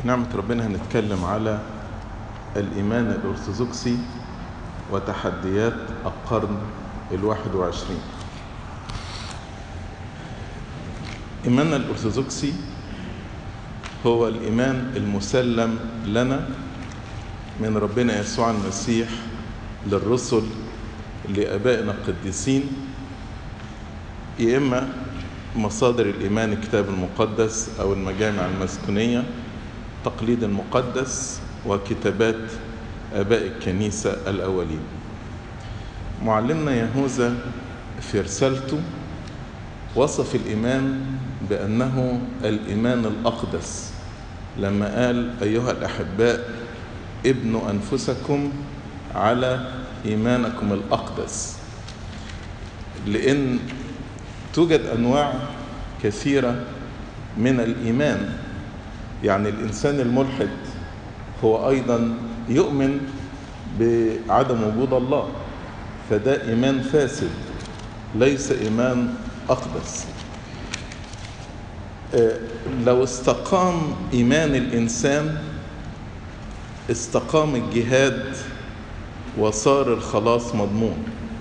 بنعمة ربنا هنتكلم على الإيمان الأرثوذكسي وتحديات القرن الواحد وعشرين إيماننا الأرثوذكسي هو الإيمان المسلم لنا من ربنا يسوع المسيح للرسل لآبائنا القديسين يا إما مصادر الإيمان الكتاب المقدس أو المجامع المسكونية تقليد المقدس وكتابات آباء الكنيسة الأولين معلمنا يهوذا في رسالته وصف الإيمان بأنه الإيمان الأقدس لما قال أيها الأحباء ابنوا أنفسكم على إيمانكم الأقدس لأن توجد أنواع كثيرة من الإيمان يعني الإنسان الملحد هو أيضا يؤمن بعدم وجود الله فده إيمان فاسد ليس إيمان أقدس لو استقام إيمان الإنسان استقام الجهاد وصار الخلاص مضمون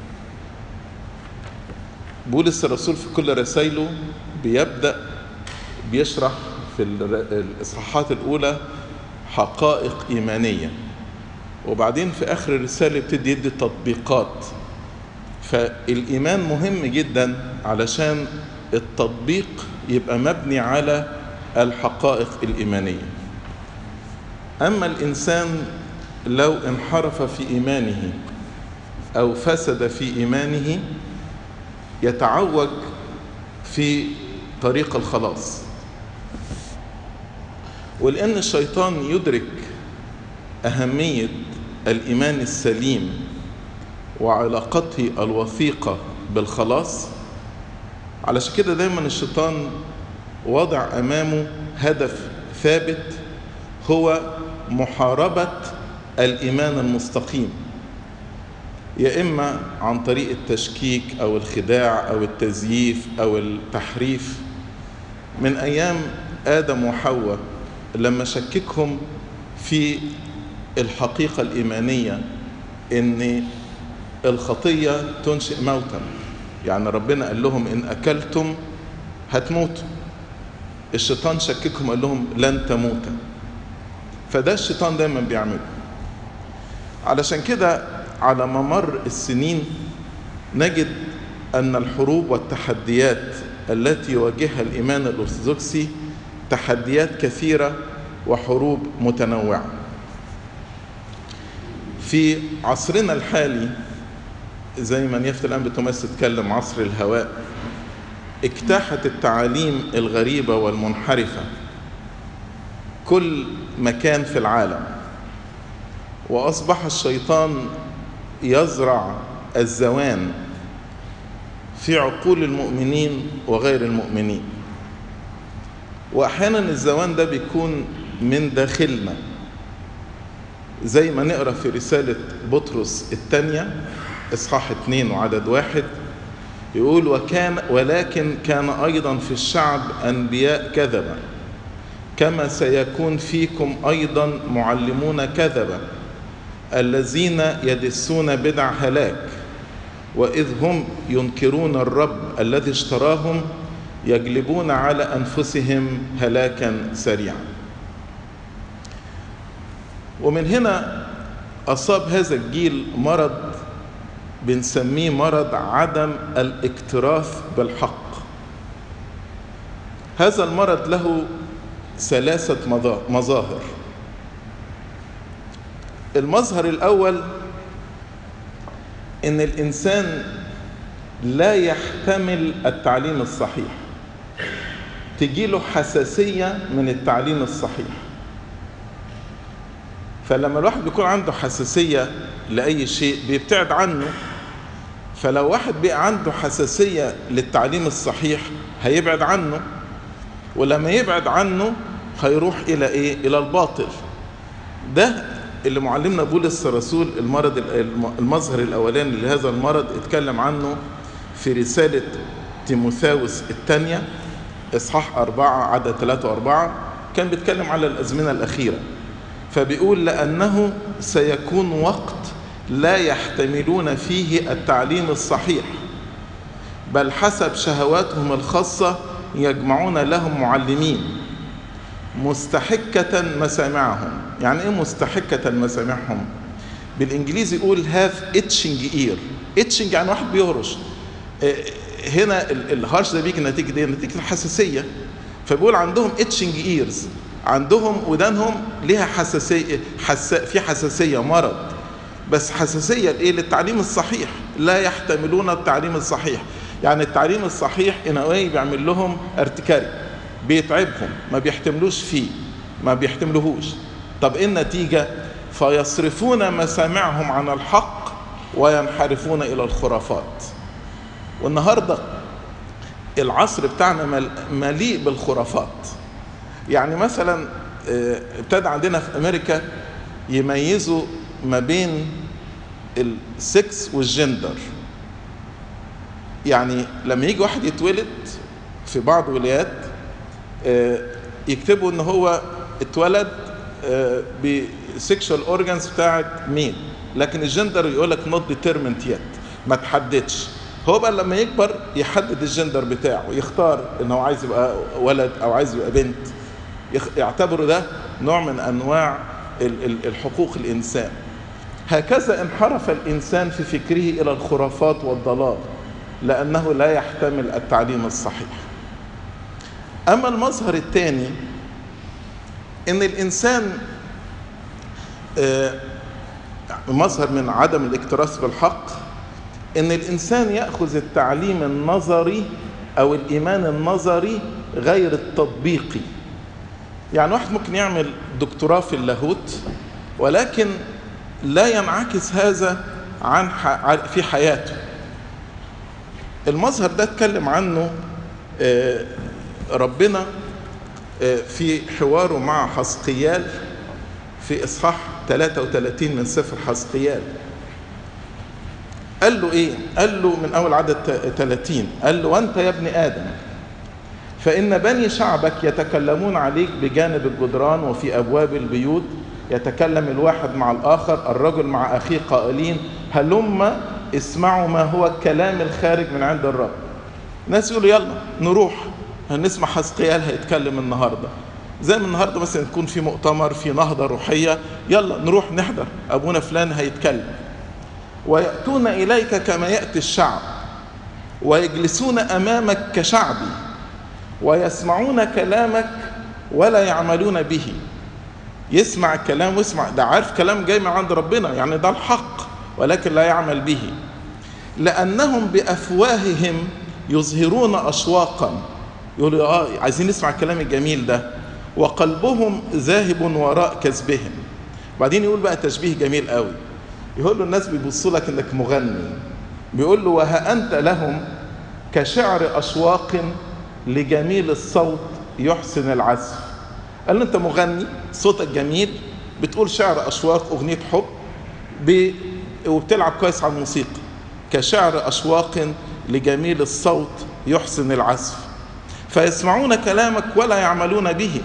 بولس الرسول في كل رسائله بيبدأ بيشرح في الإصحاحات الأولى حقائق إيمانية وبعدين في آخر الرسالة يبتدي يدي تطبيقات فالإيمان مهم جدا علشان التطبيق يبقى مبني على الحقائق الإيمانية أما الإنسان لو انحرف في إيمانه أو فسد في إيمانه يتعوج في طريق الخلاص ولأن الشيطان يدرك أهمية الإيمان السليم وعلاقته الوثيقة بالخلاص علشان كده دايما الشيطان وضع أمامه هدف ثابت هو محاربة الإيمان المستقيم يا إما عن طريق التشكيك أو الخداع أو التزييف أو التحريف من أيام آدم وحواء لما شككهم في الحقيقة الإيمانية إن الخطية تنشئ موتا يعني ربنا قال لهم إن أكلتم هتموتوا الشيطان شككهم قال لهم لن تموتا فده الشيطان دايما بيعمله علشان كده على ممر السنين نجد أن الحروب والتحديات التي يواجهها الإيمان الأرثوذكسي تحديات كثيرة وحروب متنوعة في عصرنا الحالي زي ما نيافة الآن بتمس تتكلم عصر الهواء اجتاحت التعاليم الغريبة والمنحرفة كل مكان في العالم وأصبح الشيطان يزرع الزوان في عقول المؤمنين وغير المؤمنين واحيانا الزوان ده بيكون من داخلنا زي ما نقرا في رساله بطرس الثانيه اصحاح اتنين وعدد واحد يقول وكان ولكن كان ايضا في الشعب انبياء كذبا كما سيكون فيكم ايضا معلمون كذبا الذين يدسون بدع هلاك واذ هم ينكرون الرب الذي اشتراهم يجلبون على انفسهم هلاكا سريعا ومن هنا اصاب هذا الجيل مرض بنسميه مرض عدم الاكتراث بالحق هذا المرض له ثلاثه مظاهر المظهر الاول ان الانسان لا يحتمل التعليم الصحيح تجيله حساسية من التعليم الصحيح فلما الواحد بيكون عنده حساسية لأي شيء بيبتعد عنه فلو واحد بقى عنده حساسية للتعليم الصحيح هيبعد عنه ولما يبعد عنه هيروح إلى إيه؟ إلى الباطل ده اللي معلمنا بولس الرسول المرض المظهر الأولاني لهذا المرض اتكلم عنه في رسالة تيموثاوس الثانية إصحاح أربعة عدد ثلاثة وأربعة كان بيتكلم على الأزمنة الأخيرة فبيقول لأنه سيكون وقت لا يحتملون فيه التعليم الصحيح بل حسب شهواتهم الخاصة يجمعون لهم معلمين مستحكة مسامعهم يعني ايه مستحكة مسامعهم بالانجليزي يقول have itching ear itching يعني واحد بيهرش هنا الهرش ده بيجي نتيجة ايه نتيجة الحساسية فبيقول عندهم itching ears عندهم ودانهم ليها حساسية حس... في حساسية مرض بس حساسية لإيه؟ للتعليم الصحيح لا يحتملون التعليم الصحيح يعني التعليم الصحيح in a way بيعمل لهم ارتكاري بيتعبهم ما بيحتملوش فيه ما بيحتملوهوش طب ايه النتيجة فيصرفون مسامعهم عن الحق وينحرفون إلى الخرافات والنهاردة العصر بتاعنا مليء بالخرافات يعني مثلا ابتدى عندنا في امريكا يميزوا ما بين السكس والجندر يعني لما يجي واحد يتولد في بعض الولايات يكتبوا ان هو اتولد بسكشوال اورجانز بتاعت مين لكن الجندر يقول لك نوت ديترمنت يت ما تحددش هو بقى لما يكبر يحدد الجندر بتاعه يختار ان هو عايز يبقى ولد او عايز يبقى بنت يعتبروا ده نوع من انواع الحقوق الانسان هكذا انحرف الانسان في فكره الى الخرافات والضلال لانه لا يحتمل التعليم الصحيح اما المظهر الثاني ان الانسان مظهر من عدم الاكتراث بالحق ان الانسان ياخذ التعليم النظري او الايمان النظري غير التطبيقي يعني واحد ممكن يعمل دكتوراه في اللاهوت ولكن لا ينعكس هذا عن في حياته المظهر ده اتكلم عنه ربنا في حواره مع حسقيال في اصحاح 33 من سفر حسقيال قال له ايه قال له من اول عدد 30 قال له وانت يا ابن ادم فإن بني شعبك يتكلمون عليك بجانب الجدران وفي أبواب البيوت يتكلم الواحد مع الآخر الرجل مع أخيه قائلين هلم اسمعوا ما هو الكلام الخارج من عند الرب ناس يقولوا يلا نروح هنسمع حسقيال هيتكلم النهاردة زي ما النهاردة مثلا يكون في مؤتمر في نهضة روحية يلا نروح نحضر أبونا فلان هيتكلم ويأتون إليك كما يأتي الشعب ويجلسون أمامك كشعبي ويسمعون كلامك ولا يعملون به يسمع الكلام ويسمع ده عارف كلام جاي من عند ربنا يعني ده الحق ولكن لا يعمل به لأنهم بأفواههم يظهرون أشواقا يقولوا آه عايزين نسمع الكلام الجميل ده وقلبهم ذاهب وراء كذبهم بعدين يقول بقى تشبيه جميل قوي يقول له الناس بيبصوا لك انك مغني بيقول له وها انت لهم كشعر اشواق لجميل الصوت يحسن العزف قال له انت مغني صوتك جميل بتقول شعر اشواق اغنيه حب ب... وبتلعب كويس على الموسيقى كشعر اشواق لجميل الصوت يحسن العزف فيسمعون كلامك ولا يعملون به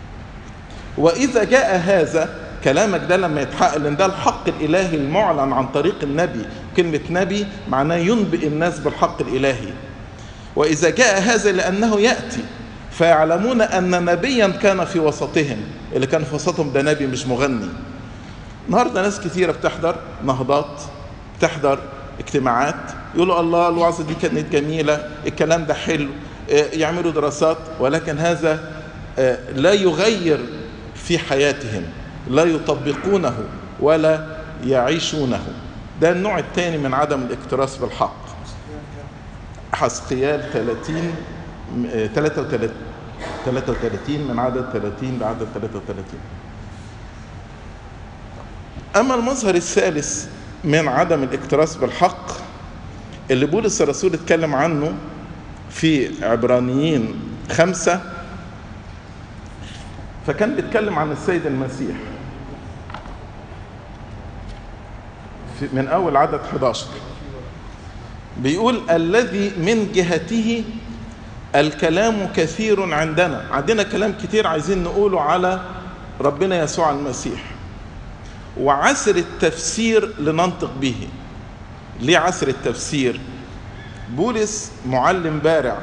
واذا جاء هذا كلامك ده لما يتحقق لان ده الحق الالهي المعلن عن طريق النبي كلمه نبي معناه ينبئ الناس بالحق الالهي واذا جاء هذا لانه ياتي فيعلمون ان نبيا كان في وسطهم اللي كان في وسطهم ده نبي مش مغني النهارده ناس كثيره بتحضر نهضات بتحضر اجتماعات يقولوا الله الوعظه دي كانت جميله الكلام ده حلو يعملوا دراسات ولكن هذا لا يغير في حياتهم لا يطبقونه ولا يعيشونه ده النوع الثاني من عدم الاكتراث بالحق حسقيال 30 33 33 من عدد 30 لعدد 33 أما المظهر الثالث من عدم الاكتراث بالحق اللي بولس الرسول اتكلم عنه في عبرانيين خمسة فكان بيتكلم عن السيد المسيح في من أول عدد 11 بيقول الذي من جهته الكلام كثير عندنا عندنا كلام كتير عايزين نقوله على ربنا يسوع المسيح وعسر التفسير لننطق به ليه عسر التفسير بولس معلم بارع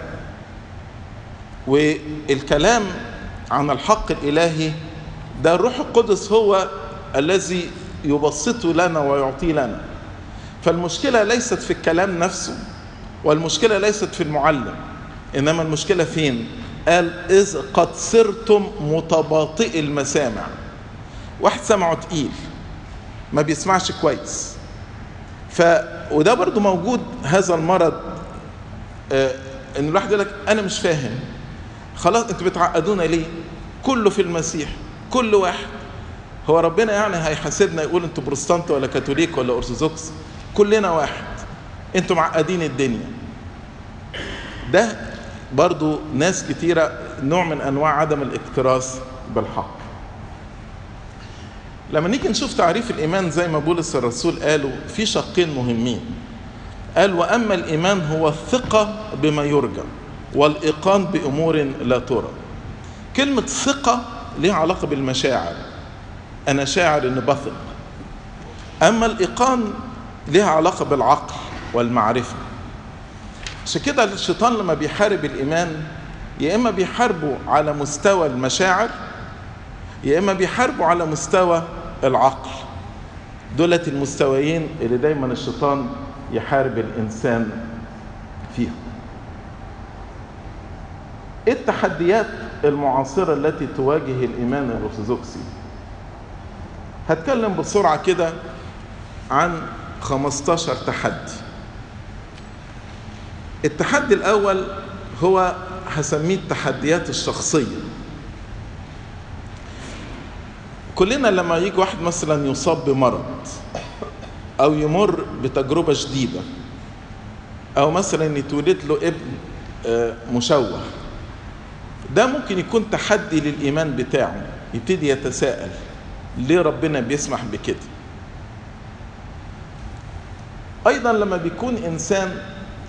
والكلام عن الحق الالهي ده الروح القدس هو الذي يبسطه لنا ويعطيه لنا فالمشكله ليست في الكلام نفسه والمشكله ليست في المعلم انما المشكله فين قال اذ قد صرتم متباطئ المسامع واحد سمعه تقيل ما بيسمعش كويس ف وده برضو موجود هذا المرض آه ان الواحد يقول لك انا مش فاهم خلاص انتوا بتعقدونا ليه كله في المسيح كل واحد هو ربنا يعني هيحاسبنا يقول انتوا بروتستانت ولا كاثوليك ولا ارثوذكس كلنا واحد انتوا معقدين الدنيا ده برضو ناس كتيرة نوع من أنواع عدم الاكتراث بالحق لما نيجي نشوف تعريف الإيمان زي ما بولس الرسول قالوا في شقين مهمين قال وأما الإيمان هو الثقة بما يرجى والإيقان بأمور لا ترى كلمة ثقة ليها علاقة بالمشاعر أنا شاعر إن بثق أما الإيقان ليها علاقة بالعقل والمعرفة عشان كده الشيطان لما بيحارب الإيمان يا إما بيحاربه على مستوى المشاعر يا إما بيحاربه على مستوى العقل دولت المستويين اللي دايما الشيطان يحارب الإنسان فيهم إيه التحديات المعاصرة التي تواجه الإيمان الأرثوذكسي هتكلم بسرعة كده عن 15 تحدي التحدي الأول هو هسميه التحديات الشخصية كلنا لما يجي واحد مثلا يصاب بمرض أو يمر بتجربة شديدة أو مثلا يتولد له ابن مشوه ده ممكن يكون تحدي للإيمان بتاعه يبتدي يتساءل ليه ربنا بيسمح بكده أيضا لما بيكون إنسان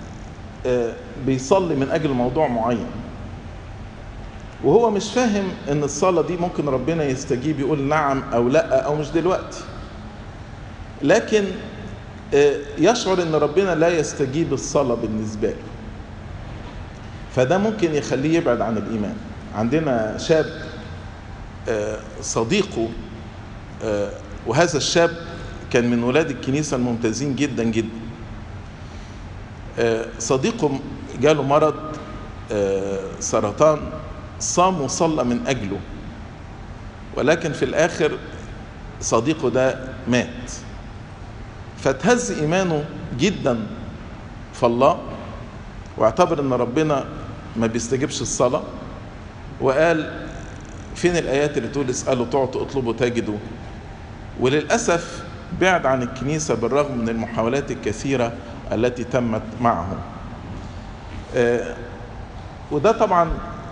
بيصلي من اجل موضوع معين وهو مش فاهم ان الصلاه دي ممكن ربنا يستجيب يقول نعم او لا او مش دلوقتي لكن يشعر ان ربنا لا يستجيب الصلاه بالنسبه له فده ممكن يخليه يبعد عن الايمان عندنا شاب صديقه وهذا الشاب كان من ولاد الكنيسه الممتازين جدا جدا صديقه جاله مرض سرطان صام وصلى من اجله ولكن في الاخر صديقه ده مات فتهز ايمانه جدا في الله واعتبر ان ربنا ما بيستجيبش الصلاه وقال فين الايات اللي تقول اسالوا تعطوا اطلبوا تجدوا وللاسف بعد عن الكنيسه بالرغم من المحاولات الكثيره التي تمت معه آه وده طبعا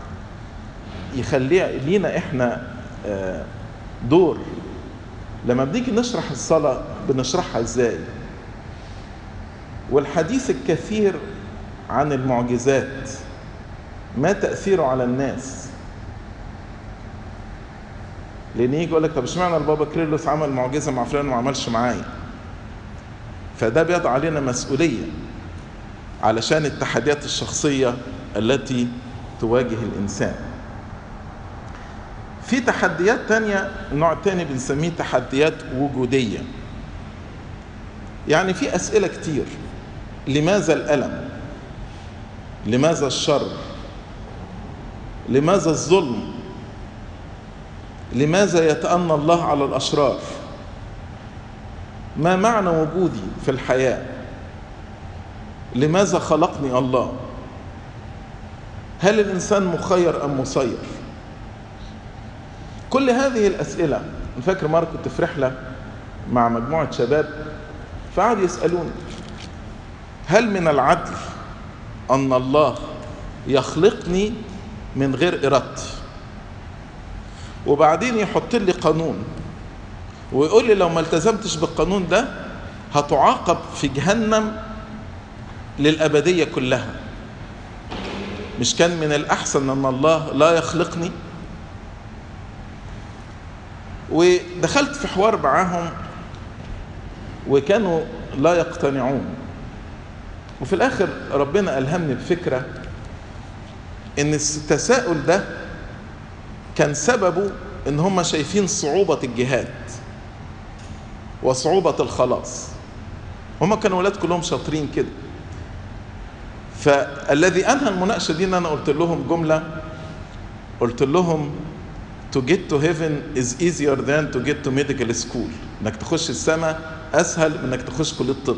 يخلي لينا احنا آه دور لما بنيجي نشرح الصلاة بنشرحها ازاي والحديث الكثير عن المعجزات ما تأثيره على الناس لان يجي يقول لك طب اشمعنى البابا كريلوس عمل معجزه مع فلان وما عملش معايا فده بيضع علينا مسؤوليه علشان التحديات الشخصيه التي تواجه الانسان في تحديات تانية نوع تاني بنسميه تحديات وجودية يعني في أسئلة كتير لماذا الألم لماذا الشر لماذا الظلم لماذا يتأنى الله على الأشرار ما معنى وجودي في الحياة لماذا خلقني الله هل الإنسان مخير أم مسير كل هذه الأسئلة أنا فاكر مرة كنت في رحلة مع مجموعة شباب فقعدوا يسألوني هل من العدل أن الله يخلقني من غير إرادتي وبعدين يحط لي قانون ويقول لي لو ما التزمتش بالقانون ده هتعاقب في جهنم للأبدية كلها مش كان من الأحسن أن الله لا يخلقني ودخلت في حوار معاهم وكانوا لا يقتنعون وفي الآخر ربنا ألهمني بفكرة إن التساؤل ده كان سببه إن هم شايفين صعوبة الجهاد وصعوبة الخلاص هم كانوا ولاد كلهم شاطرين كده فالذي انهى المناقشه دي ان انا قلت لهم جمله قلت لهم to get to heaven is easier than to get to medical school انك تخش السماء اسهل من انك تخش كليه الطب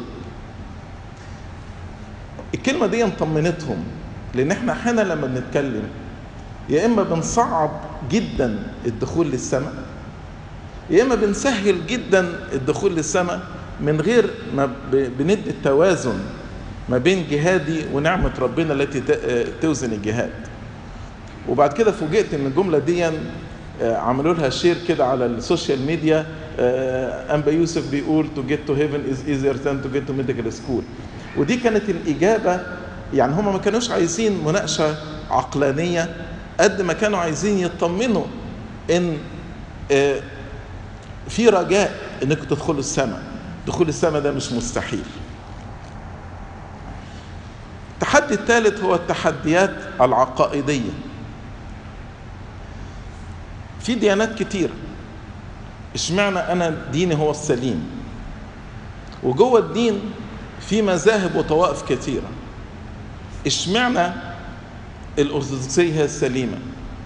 الكلمه دي طمنتهم لان احنا احيانا لما بنتكلم يا اما بنصعب جدا الدخول للسماء يا اما بنسهل جدا الدخول للسماء من غير ما بندي التوازن ما بين جهادي ونعمة ربنا التي توزن الجهاد وبعد كده فوجئت ان الجملة دي عملوا لها شير كده على السوشيال ميديا انبا يوسف بيقول to get to heaven is easier than to get to medical school ودي كانت الإجابة يعني هم ما كانوش عايزين مناقشة عقلانية قد ما كانوا عايزين يطمنوا ان في رجاء انكم تدخلوا السماء دخول السماء ده مش مستحيل التحدي الثالث هو التحديات العقائدية في ديانات كتير اشمعنى انا ديني هو السليم وجوه الدين في مذاهب وطوائف كثيرة اشمعنى الأرثوذكسية هي السليمة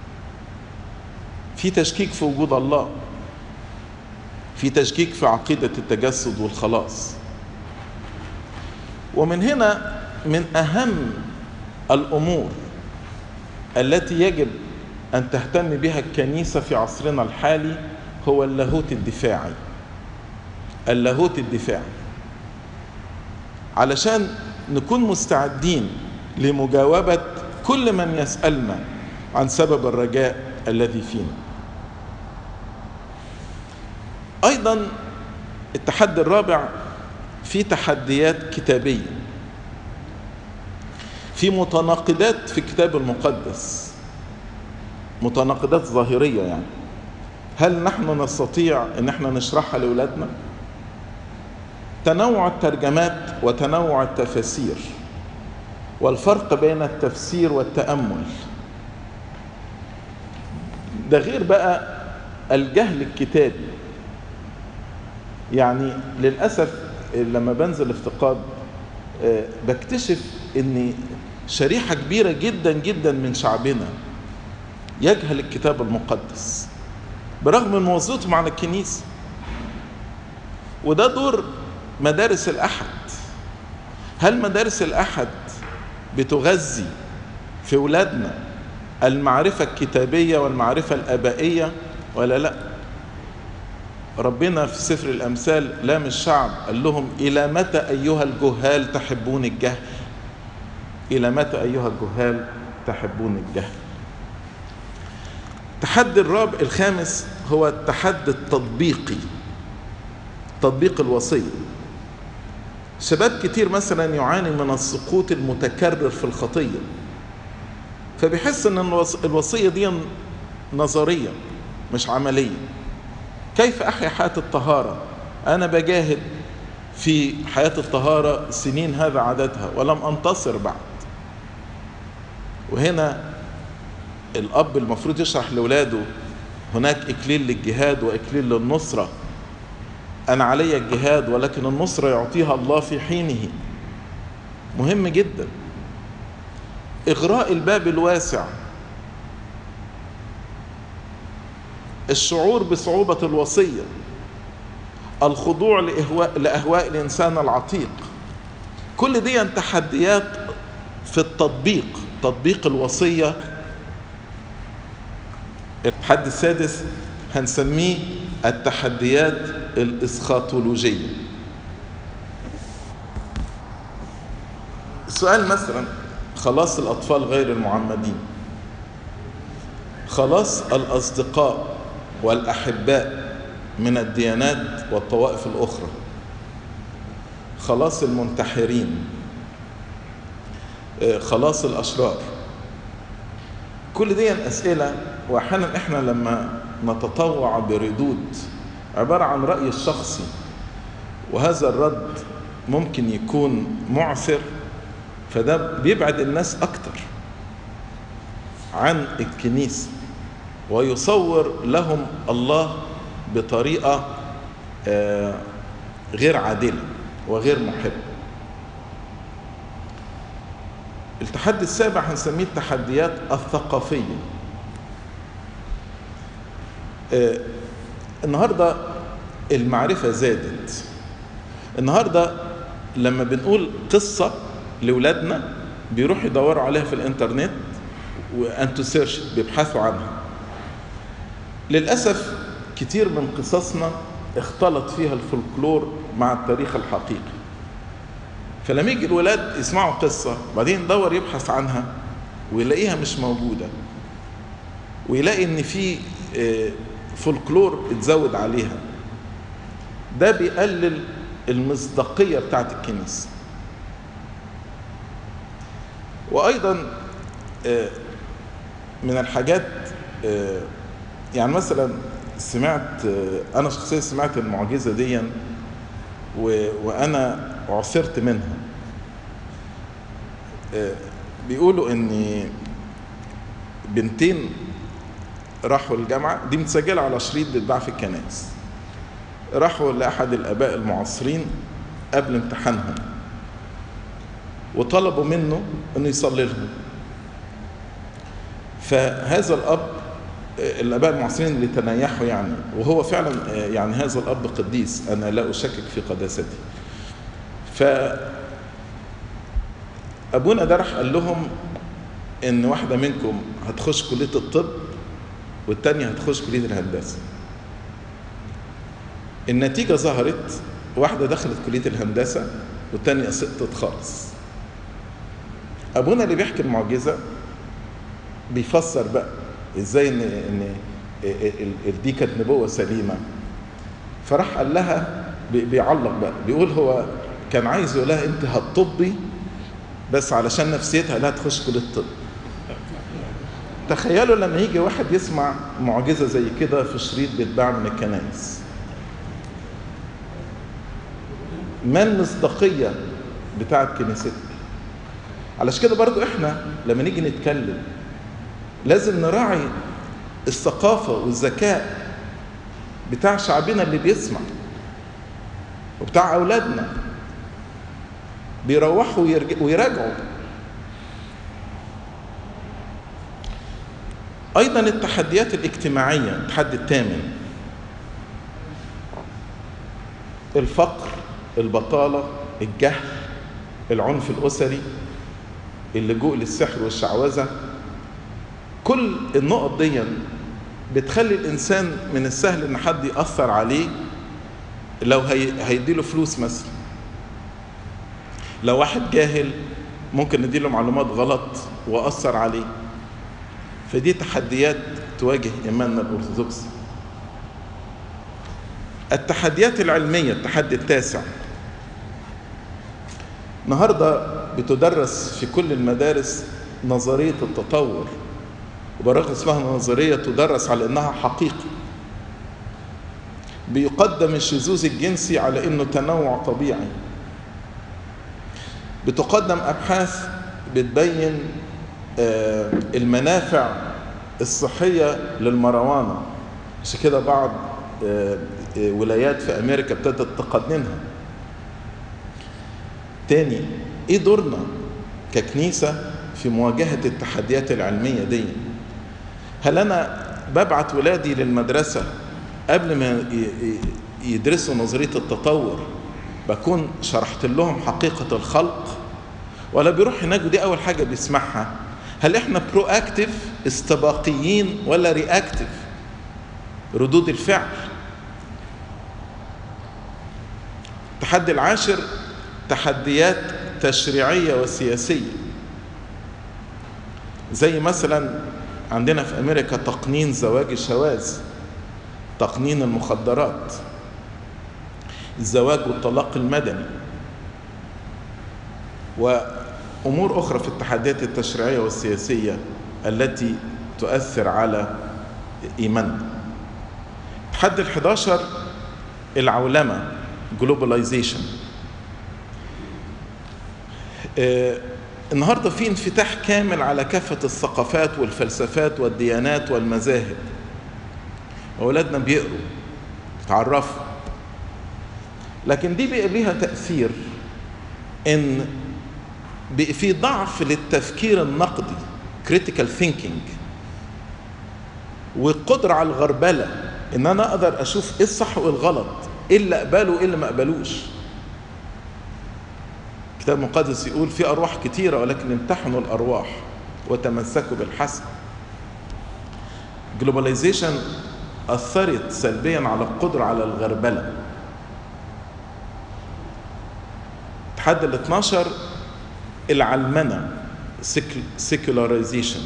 في تشكيك في وجود الله في تشكيك في عقيدة التجسد والخلاص ومن هنا من أهم الأمور التي يجب أن تهتم بها الكنيسة في عصرنا الحالي هو اللاهوت الدفاعي اللاهوت الدفاعي علشان نكون مستعدين لمجاوبة كل من يسألنا عن سبب الرجاء الذي فينا أيضا التحدي الرابع في تحديات كتابية في متناقضات في الكتاب المقدس متناقضات ظاهرية يعني هل نحن نستطيع ان احنا نشرحها لاولادنا تنوع الترجمات وتنوع التفاسير والفرق بين التفسير والتامل ده غير بقى الجهل الكتابي يعني للاسف لما بنزل افتقاد بكتشف ان شريحه كبيره جدا جدا من شعبنا يجهل الكتاب المقدس برغم من مواظبتهم على الكنيسة وده دور مدارس الأحد هل مدارس الأحد بتغذي في ولادنا المعرفة الكتابية والمعرفة الآبائية ولا لا ربنا في سفر الأمثال لام الشعب قال لهم إلى متى أيها الجهال تحبون الجهل إلى متى أيها الجهال تحبون الجهل التحدي الرابع الخامس هو التحدي التطبيقي تطبيق الوصية شباب كتير مثلا يعاني من السقوط المتكرر في الخطية فبيحس ان الوصية دي نظرية مش عملية كيف احيا حياة الطهارة انا بجاهد في حياة الطهارة سنين هذا عددها ولم انتصر بعد وهنا الاب المفروض يشرح لاولاده هناك اكليل للجهاد واكليل للنصره انا علي الجهاد ولكن النصره يعطيها الله في حينه مهم جدا اغراء الباب الواسع الشعور بصعوبه الوصيه الخضوع لأهواء, لأهواء الإنسان العتيق كل دي تحديات في التطبيق تطبيق الوصية التحدي السادس هنسميه التحديات الإسخاطولوجية السؤال مثلا خلاص الأطفال غير المعمدين خلاص الأصدقاء والأحباء من الديانات والطوائف الأخرى خلاص المنتحرين خلاص الأشرار كل دي أسئلة وأحيانا إحنا لما نتطوع بردود عبارة عن رأي الشخصي وهذا الرد ممكن يكون معثر فده بيبعد الناس أكتر عن الكنيسة ويصور لهم الله بطريقة غير عادلة وغير محبة التحدي السابع هنسميه التحديات الثقافية النهاردة المعرفة زادت النهاردة لما بنقول قصة لولادنا بيروحوا يدوروا عليها في الانترنت وانتو سيرش بيبحثوا عنها للأسف كتير من قصصنا اختلط فيها الفولكلور مع التاريخ الحقيقي فلما يجي الولاد يسمعوا قصة بعدين يدور يبحث عنها ويلاقيها مش موجودة ويلاقي ان في فولكلور اتزود عليها ده بيقلل المصداقية بتاعت الكنيسة وأيضا من الحاجات يعني مثلا سمعت أنا شخصيا سمعت المعجزة دي وأنا عثرت منها بيقولوا إن بنتين راحوا الجامعة دي متسجلة على شريط بيتباع في الكنائس راحوا لأحد الآباء المعاصرين قبل امتحانهم وطلبوا منه انه يصلي لهم فهذا الاب الاباء المعاصرين اللي تنيحوا يعني وهو فعلا يعني هذا الاب قديس انا لا اشكك في قداسته ف ابونا ده راح قال لهم ان واحده منكم هتخش كليه الطب والتانيه هتخش كليه الهندسه النتيجه ظهرت واحده دخلت كليه الهندسه والتانيه سقطت خالص ابونا اللي بيحكي المعجزه بيفسر بقى ازاي ان ان دي كانت نبوه سليمه فراح قال لها بيعلق بقى بيقول هو كان عايز يقول لها انت هتطبي بس علشان نفسيتها لا تخش كليه الطب تخيلوا لما يجي واحد يسمع معجزه زي كده في شريط بيتباع من الكنائس ما المصداقيه بتاعت كنيستنا علشان كده برضو احنا لما نيجي نتكلم لازم نراعي الثقافة والذكاء بتاع شعبنا اللي بيسمع وبتاع أولادنا بيروحوا ويراجعوا أيضا التحديات الاجتماعية التحدي الثامن الفقر البطالة الجهل العنف الأسري اللجوء للسحر والشعوذة كل النقط دي بتخلي الإنسان من السهل إن حد يأثر عليه لو هي... هيديله فلوس مثلا لو واحد جاهل ممكن نديله معلومات غلط وأثر عليه فدي تحديات تواجه إيماننا الأرثوذكسي التحديات العلمية التحدي التاسع النهارده بتدرس في كل المدارس نظرية التطور وبرغم اسمها نظرية تدرس على انها حقيقة بيقدم الشذوذ الجنسي على انه تنوع طبيعي بتقدم ابحاث بتبين المنافع الصحية للمروانة عشان كده بعض ولايات في امريكا ابتدت تقننها تاني ايه دورنا ككنيسة في مواجهة التحديات العلمية دي هل انا ببعت ولادي للمدرسة قبل ما يدرسوا نظرية التطور بكون شرحت لهم حقيقة الخلق ولا بيروح هناك ودي أول حاجة بيسمعها هل احنا برو اكتف استباقيين ولا رياكتف ردود الفعل التحدي العاشر تحديات تشريعية وسياسية زي مثلا عندنا في أمريكا تقنين زواج الشواذ تقنين المخدرات الزواج والطلاق المدني وأمور أخرى في التحديات التشريعية والسياسية التي تؤثر على إيماننا الحد الحداشر العولمة globalization آه النهارده في انفتاح كامل على كافة الثقافات والفلسفات والديانات والمذاهب أولادنا بيقروا يتعرفوا لكن دي بقى ليها تأثير إن بقى في ضعف للتفكير النقدي critical thinking والقدرة على الغربلة إن أنا أقدر أشوف إيه الصح وإيه الغلط إيه اللي أقبله وإيه اللي ما أقبلوش الكتاب المقدس يقول في أرواح كتيرة ولكن امتحنوا الأرواح وتمسكوا بالحسن جلوباليزيشن أثرت سلبيا على القدرة على الغربلة الحد ال 12 العلمنة سيكولاريزيشن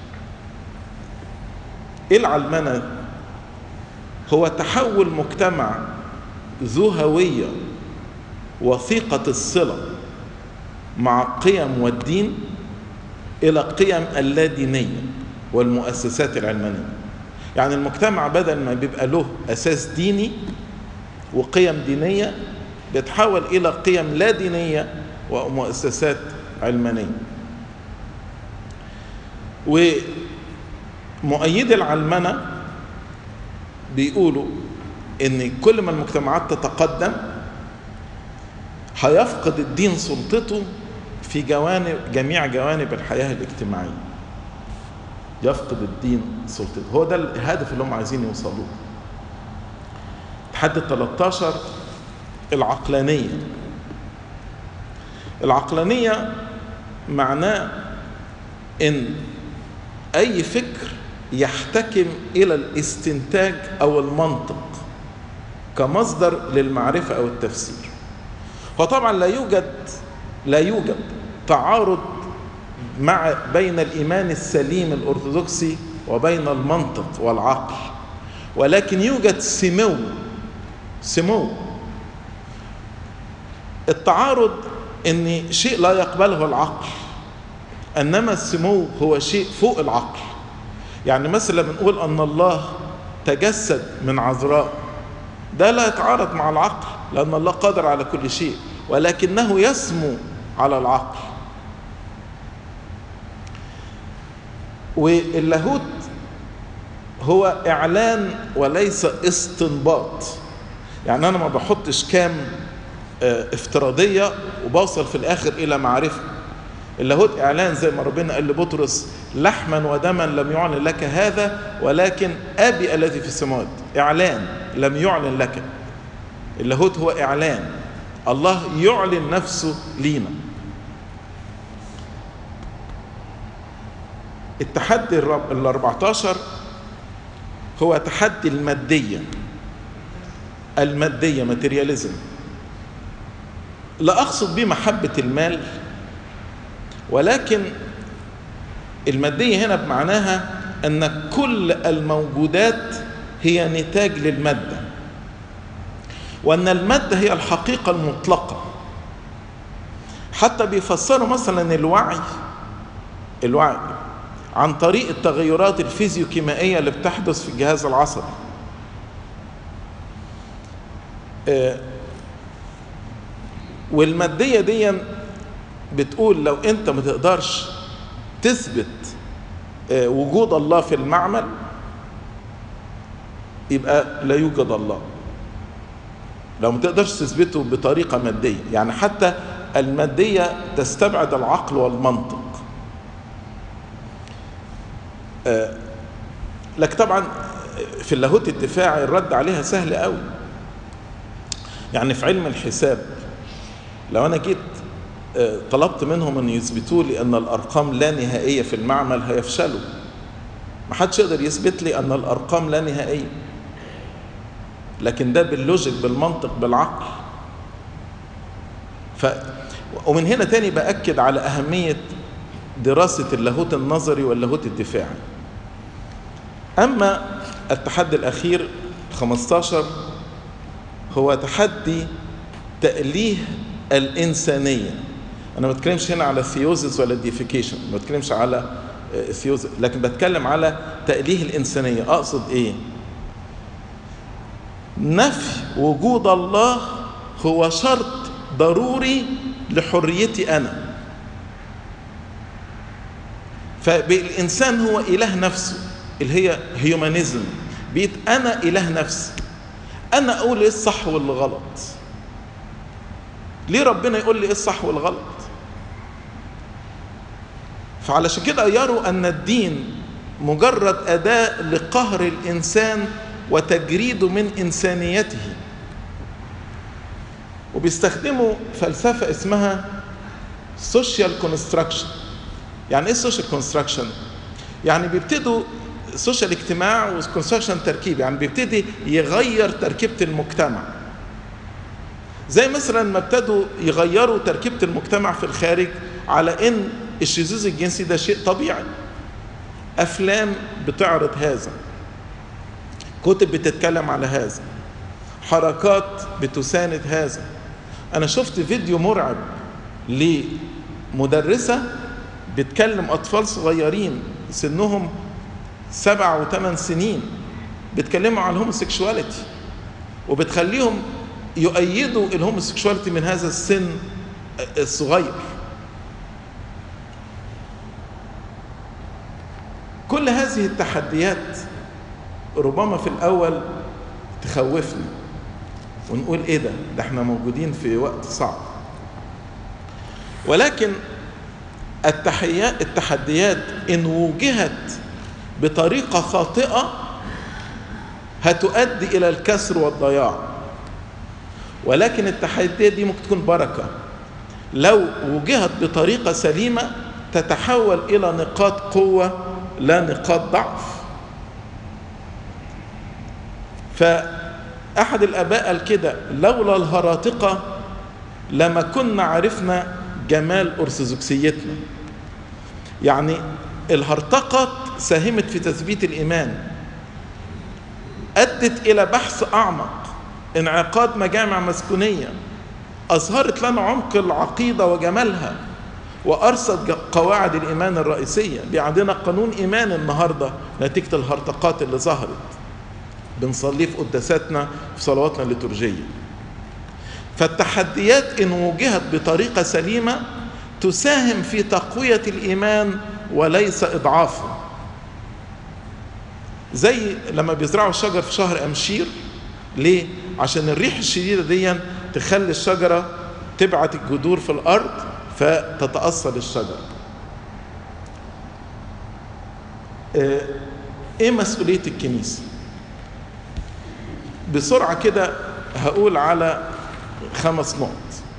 ايه العلمنة هو تحول مجتمع ذو هوية وثيقة الصلة مع قيم والدين إلى قيم اللادينية والمؤسسات العلمانية يعني المجتمع بدل ما بيبقى له أساس ديني وقيم دينية بيتحول إلى قيم لا دينية ومؤسسات علمانية ومؤيدي العلمنة بيقولوا ان كل ما المجتمعات تتقدم هيفقد الدين سلطته في جوانب جميع جوانب الحياة الاجتماعية يفقد الدين سلطته هو ده الهدف اللي هم عايزين يوصلوه تحدي 13 العقلانية العقلانية معناه ان اي فكر يحتكم الى الاستنتاج او المنطق كمصدر للمعرفة او التفسير هو طبعا لا يوجد لا يوجد تعارض مع بين الايمان السليم الارثوذكسي وبين المنطق والعقل ولكن يوجد سمو سمو التعارض ان شيء لا يقبله العقل انما السمو هو شيء فوق العقل يعني مثلا بنقول ان الله تجسد من عذراء ده لا يتعارض مع العقل لان الله قادر على كل شيء ولكنه يسمو على العقل واللاهوت هو اعلان وليس استنباط يعني انا ما بحطش كام افتراضيه وبوصل في الاخر الى معرفه اللاهوت اعلان زي ما ربنا قال لبطرس لحما ودما لم يعلن لك هذا ولكن ابي الذي في السماوات اعلان لم يعلن لك اللاهوت هو اعلان الله يعلن نفسه لينا التحدي ال 14 هو تحدي المادية المادية ماتيرياليزم لا أقصد به محبة المال ولكن المادية هنا بمعناها أن كل الموجودات هي نتاج للمادة وأن المادة هي الحقيقة المطلقة حتى بيفسروا مثلا الوعي الوعي عن طريق التغيرات الفيزيوكيميائية اللي بتحدث في الجهاز العصبي والمادية دي بتقول لو انت ما تقدرش تثبت وجود الله في المعمل يبقى لا يوجد الله لو ما تقدرش تثبته بطريقة مادية يعني حتى المادية تستبعد العقل والمنطق لكن طبعا في اللاهوت الدفاعي الرد عليها سهل قوي يعني في علم الحساب لو انا جيت طلبت منهم ان يثبتوا لي ان الارقام لا نهائيه في المعمل هيفشلوا ما حدش يقدر يثبت لي ان الارقام لا نهائيه لكن ده باللوجيك بالمنطق بالعقل ف ومن هنا تاني باكد على اهميه دراسه اللاهوت النظري واللاهوت الدفاعي اما التحدي الاخير 15 هو تحدي تأليه الإنسانية أنا ما بتكلمش هنا على ثيوزيس ولا ديفيكيشن ما بتكلمش على ثيوز لكن بتكلم على تأليه الإنسانية أقصد إيه نفي وجود الله هو شرط ضروري لحريتي أنا فالإنسان هو إله نفسه اللي هي هيومانيزم بقيت أنا إله نفسي أنا أقول إيه الصح واللي غلط ليه ربنا يقول لي إيه الصح والغلط فعلشان كده يروا أن الدين مجرد أداة لقهر الإنسان وتجريده من إنسانيته وبيستخدموا فلسفة اسمها social construction يعني ايه social construction يعني بيبتدوا سوشيال اجتماع وكونستراكشن تركيب يعني بيبتدي يغير تركيبة المجتمع زي مثلا ما ابتدوا يغيروا تركيبة المجتمع في الخارج على ان الشذوذ الجنسي ده شيء طبيعي افلام بتعرض هذا كتب بتتكلم على هذا حركات بتساند هذا انا شفت فيديو مرعب لمدرسة بتكلم اطفال صغيرين سنهم سبع وثمان سنين بتكلموا عن الهوموسيكشواليتي وبتخليهم يؤيدوا الهوموسيكشواليتي من هذا السن الصغير كل هذه التحديات ربما في الاول تخوفنا ونقول ايه ده ده احنا موجودين في وقت صعب ولكن التحيات التحديات ان وجهت بطريقه خاطئه هتؤدي الى الكسر والضياع ولكن التحديات دي ممكن تكون بركه لو وجهت بطريقه سليمه تتحول الى نقاط قوه لا نقاط ضعف فأحد الآباء قال كده لولا الهراطقة لما كنا عرفنا جمال أرثوذكسيتنا يعني الهرطقة ساهمت في تثبيت الإيمان أدت إلى بحث أعمق انعقاد مجامع مسكونية أظهرت لنا عمق العقيدة وجمالها وارصد قواعد الايمان الرئيسيه دي عندنا قانون ايمان النهارده نتيجه الهرطقات اللي ظهرت بنصليه في قداساتنا في صلواتنا الليتورجيه فالتحديات ان وجهت بطريقه سليمه تساهم في تقويه الايمان وليس اضعافه زي لما بيزرعوا الشجر في شهر امشير ليه عشان الريح الشديده دي تخلي الشجره تبعت الجذور في الارض فتتأصل الشجرة ايه مسؤولية الكنيسة بسرعة كده هقول على خمس نقط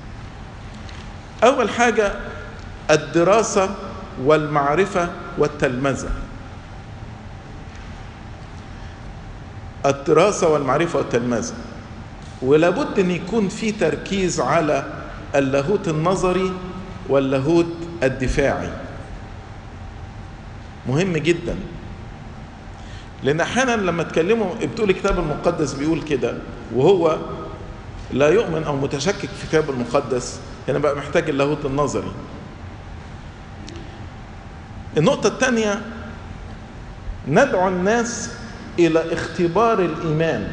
أول حاجة الدراسة والمعرفة والتلمذة الدراسة والمعرفة والتلمذة ولابد أن يكون في تركيز على اللاهوت النظري واللاهوت الدفاعي مهم جدا لان احيانا لما تكلموا بتقول الكتاب المقدس بيقول كده وهو لا يؤمن او متشكك في الكتاب المقدس هنا بقى محتاج اللاهوت النظري النقطة الثانية ندعو الناس إلى اختبار الإيمان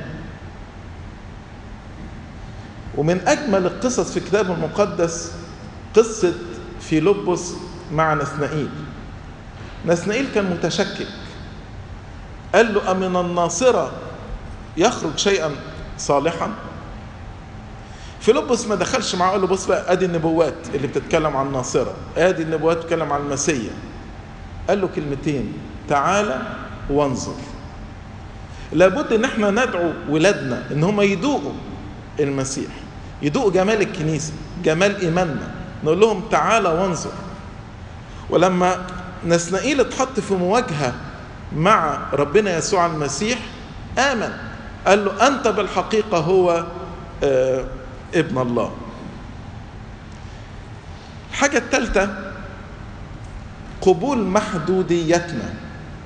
ومن أجمل القصص في الكتاب المقدس قصة فيلبس مع نثنائيل نثنائيل كان متشكك قال له أمن الناصرة يخرج شيئا صالحا فيلبس ما دخلش معاه قال له بص بقى ادي النبوات اللي بتتكلم عن الناصرة ادي النبوات بتتكلم عن المسيح قال له كلمتين تعالى وانظر لابد ان احنا ندعو ولادنا ان هم يدوقوا المسيح يدوقوا جمال الكنيسة جمال ايماننا نقول لهم تعالى وانظر ولما نسنائيل اتحط في مواجهة مع ربنا يسوع المسيح آمن قال له أنت بالحقيقة هو آه ابن الله الحاجة الثالثة قبول محدوديتنا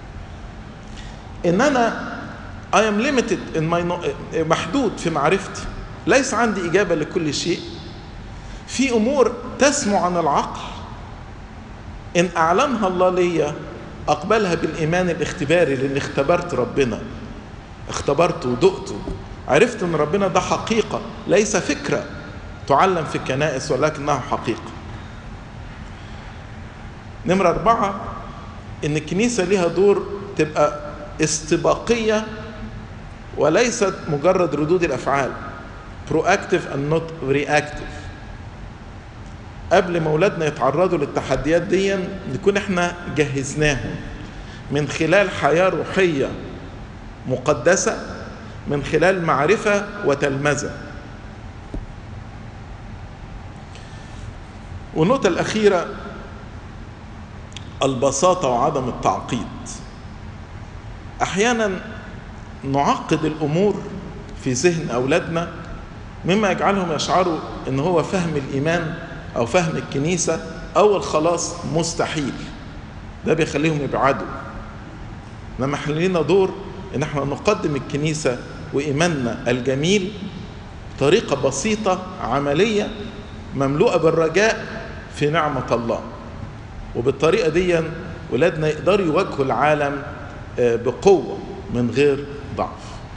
ان انا I am limited in my محدود في معرفتي ليس عندي إجابة لكل شيء في امور تسمو عن العقل ان اعلنها الله ليا أقبلها بالإيمان الاختباري لأن اختبرت ربنا اختبرته ودقته عرفت أن ربنا ده حقيقة ليس فكرة تعلم في الكنائس ولكنها حقيقة نمرة أربعة إن الكنيسة ليها دور تبقى استباقية وليست مجرد ردود الأفعال proactive and not reactive قبل ما أولادنا يتعرضوا للتحديات دي نكون احنا جهزناهم من خلال حياة روحية مقدسة من خلال معرفة وتلمذة والنقطة الأخيرة البساطة وعدم التعقيد أحيانا نعقد الأمور في ذهن أولادنا مما يجعلهم يشعروا أن هو فهم الإيمان أو فهم الكنيسة أو الخلاص مستحيل ده بيخليهم يبعدوا إنما احنا لينا دور إن احنا نقدم الكنيسة وإيماننا الجميل طريقة بسيطة عملية مملوءة بالرجاء في نعمة الله وبالطريقة دي ولادنا يقدروا يواجهوا العالم بقوة من غير ضعف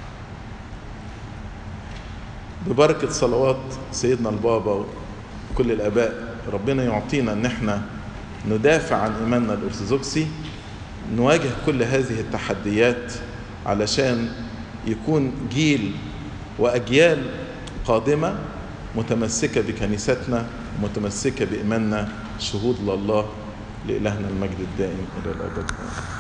ببركة صلوات سيدنا البابا وكل الآباء ربنا يعطينا أن احنا ندافع عن إيماننا الأرثوذكسي نواجه كل هذه التحديات علشان يكون جيل وأجيال قادمة متمسكة بكنيستنا متمسكة بإيماننا شهود لله لإلهنا المجد الدائم إلى الأبد